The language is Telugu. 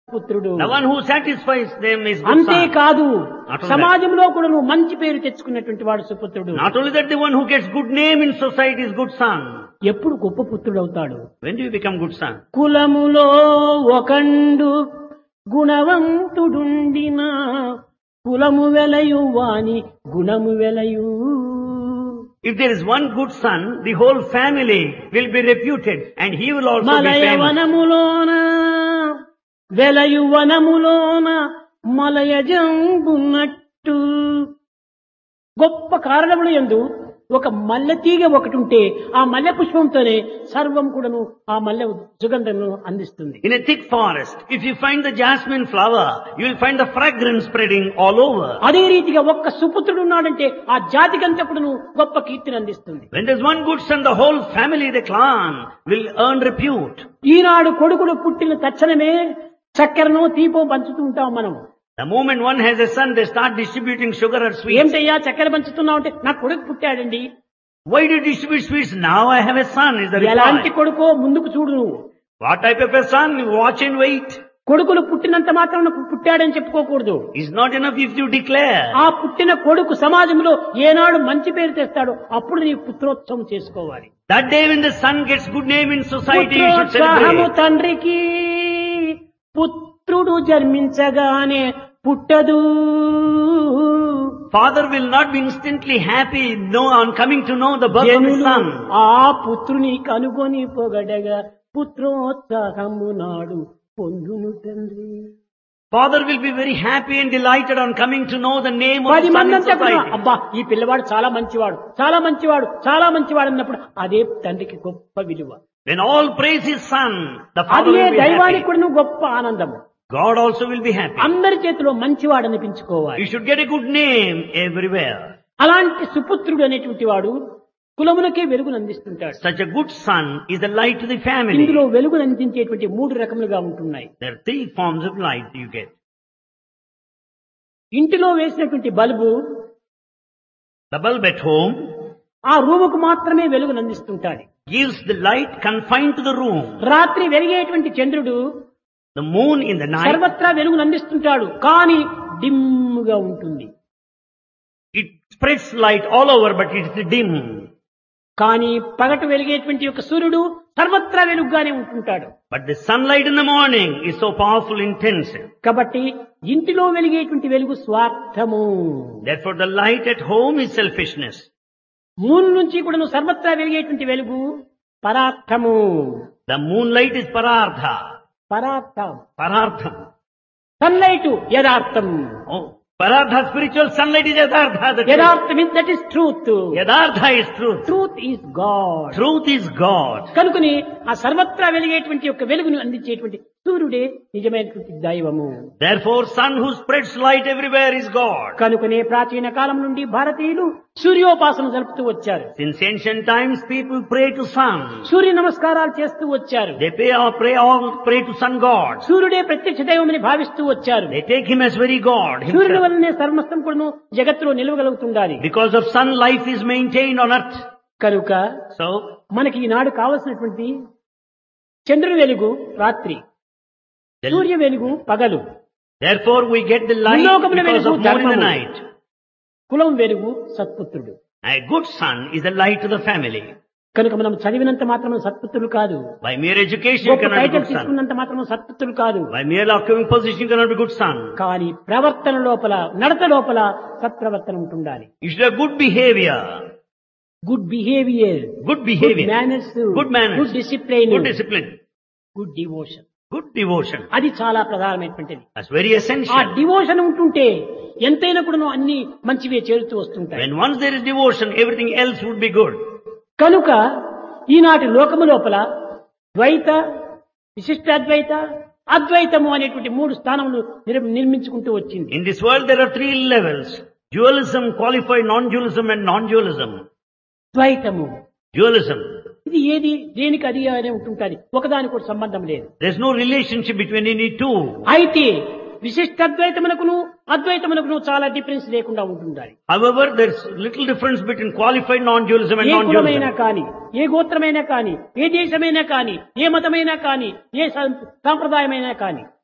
పుత్రుడు The one who satisfies them is good son. అంతేకాదు Not only సమాజంలో కూడా నువ్వు మంచి పేరు తెచ్చుకున్నటువంటి వాడు సుపుత్రుడు Not only that, the one who gets good name in society is good son. ఎప్పుడు గొప్ప పుత్రుడు అవుతాడు When do you become good son? కులములో ఒకండు గుణవంతుడుండిన కులము వెలయు వాని గుణము వెలయు If there is one good son, the whole family will be reputed and he will also be మలయ famous. వనములోన వెలయు వనములోన మలయజంబున్నట్టు గొప్ప కారణములు ఎందు ఒక మల్లె తీగ ఒకటి ఉంటే ఆ మల్లె పుష్పంతోనే సర్వం కూడాను ఆ మల్లె సుగంధమును అందిస్తుంది In a thick forest, if you find the jasmine flower, you will find the fragrance spreading all over. అదే రీతిగా ఒక్క సుపుత్రుడు ఉన్నాడంటే ఆ జాతికంతా కూడాను గొప్ప కీర్తిని అందిస్తుంది When there's one good son, the whole family, the clan, will earn repute. ఈనాడు కొడుకుడు పుట్టిన తక్షణమే చక్కెరను తీపో పంచుతూ ఉంటాం మనం The moment one has a son, they start distributing sugar or sweets. ఏమిటయ్యా చక్కెర పంచుతున్నావు అంటే నా కొడుకు పుట్టాడండి Why do you distribute sweets? Now I have a son, is the ఎలాంటి reply. కొడుకో ముందుకు చూడు నువ్వు What type of a son? Watch and wait. కొడుకులు పుట్టినంత మాత్రం పుట్టాడని చెప్పుకోకూడదు It's not enough if you declare. ఆ పుట్టిన కొడుకు సమాజంలో ఏనాడు మంచి పేరు తెస్తాడో అప్పుడు నీ పుత్రోత్సవం చేసుకోవాలి That day when the son gets good name in society, you should పుత్రోత్సాహము celebrate. తండ్రికి పుత్రుడు జన్మించగానే పుట్టదు Father will not be instantly happy no, on coming to know the birth of his జనులు son. ఆ పుత్రుని కనుగొని పొగడగా పుత్రోత్సాహము నాడు పొందును తండ్రి Father will be very happy and delighted on coming to know the name of పది the son మంది in అంతా కూడా, society. అబ్బా ఈ పిల్లవాడు చాలా మంచివాడు చాలా మంచివాడు చాలా మంచివాడు అన్నప్పుడు అదే తండ్రికి గొప్ప విలువ When all praise his son, the father అదే will be దైవానికి happy. కూడా గొప్ప ఆనందము God also will be happy. అందరి చేతిలో మంచివాడు అనిపించుకోవాలి You should get a good name everywhere. అలాంటి సుపుత్రుడు అనేటువంటి వాడు కులములకే వెలుగును అందిస్తుంటాడు Such a good son is a light to the family. ఇందులో వెలుగును అందించేటువంటి మూడు రకములుగా ఉంటున్నాయి There are three forms of light you get. ఇంటిలో వేసినటువంటి bulb The bulb at home ఆ రూముకు మాత్రమే వెలుగును అందిస్తుంటాడు gives the light confined to the room. రాత్రి వెలిగేటువంటి చంద్రుడు The moon in the night, సర్వత్రా వెలుగును అందిస్తుంటాడు కానీ డిమ్గా ఉంటుంది it spreads light all over, but it's dim. కానీ పగట వెలిగేటువంటి యొక్క సూర్యుడు సర్వత్రా వెలుగుగానే ఉంటుంటాడు But the sunlight in the morning is so powerful, intense. కాబట్టి ఇంటిలో వెలిగేటువంటి వెలుగు స్వార్థము Therefore, the light at home is selfishness. Moon నుంచి కూడా నువ్వు సర్వత్రా వెలిగేటువంటి వెలుగు పరార్థము The moonlight is parartha. పరార్థం Parartham. సన్లైట్ యథార్థం Oh, parartha spiritual sunlight is yadartha. The truth. యథార్థం that is truth Yadartha is truth. Truth is God Truth is God. కనుకని ఆ సర్వత్రా వెలిగేటువంటి యొక్క వెలుగును అందించేటువంటి సూర్యుడే నిజమైనటువంటి దైవము Therefore, sun who spreads light everywhere is God. కనుకనే ప్రాచీన కాలం నుండి భారతీయులు సూర్యోపాసన జరుపుతూ వచ్చారు Since ancient times, people pray to sun. సూర్య నమస్కారాలు చేస్తూ వచ్చారు They pay or pray all pray to sun god. సూర్యుడే ప్రత్యక్ష దైవమని భావిస్తూ వచ్చారు They take him as very God సూర్యుని himself. వల్లనే సర్వస్తం కూడా జగత్తులో నిలవగలుగుతుండాలి Because of sun, life is maintained on earth. కనుక So, మనకి ఈనాడు కావలసినటువంటి చంద్రుని వెలుగు రాత్రి the- సూర్య వెలుగు పగలు therefore we get the light ముల్లోకముల because of వెలుగు moon in the ధర్మము. night. కులం వెలుగు సత్పుత్రుడు A good son is a light to the family. కనుక మనం చదివినంత మాత్రం సత్పుత్రులు కాదు By mere education, you గొప్ప cannot be title good son. తీసుకున్నంత మాత్రం సత్పుత్రులు కాదు By mere occupying position, you cannot be good son. కానీ ప్రవర్తన లోపల నడత లోపల సత్ప్రవర్తన ఉంటుండాలి You should have good behavior. Good behaviour Good good behavior. Manners Good manners. Good discipline Good discipline. Good devotion Good devotion. అది చాలా ప్రధానమైనటువంటిది That's very ఆ essential. డివోషన్ ఉంటుంటే ఎంతైనా కూడా అన్ని మంచివే చేరుతూ వస్తుంటాయి When once there is devotion, everything else would be good. కనుక ఈనాటి లోకము లోపల ద్వైత విశిష్టాద్వైత అద్వైతము అనేటువంటి మూడు స్థానములు నిర్- నిర్మించుకుంటూ వచ్చింది In this world, there are three levels. Dualism, qualified non-dualism and non-dualism. ద్వైతము Dualism. ఇది ఏది దేనికి అది అనే ఉంటుంటుంది ఒకదానికి కూడా సంబంధం లేదు There's no relationship between any two. అయితే విశిష్టాద్వైతమునకును అద్వైతమునకును చాలా డిఫరెన్స్ లేకుండా ఉంటుండాలి However, there's little difference between qualified non-dualism and A కులమైనా non-dualism. కాని ఏ గోత్రమైనా కాని ఏ దేశమైనా కాని ఏ మతమైనా కాని ఏ సం- సాంప్రదాయమైనా కాని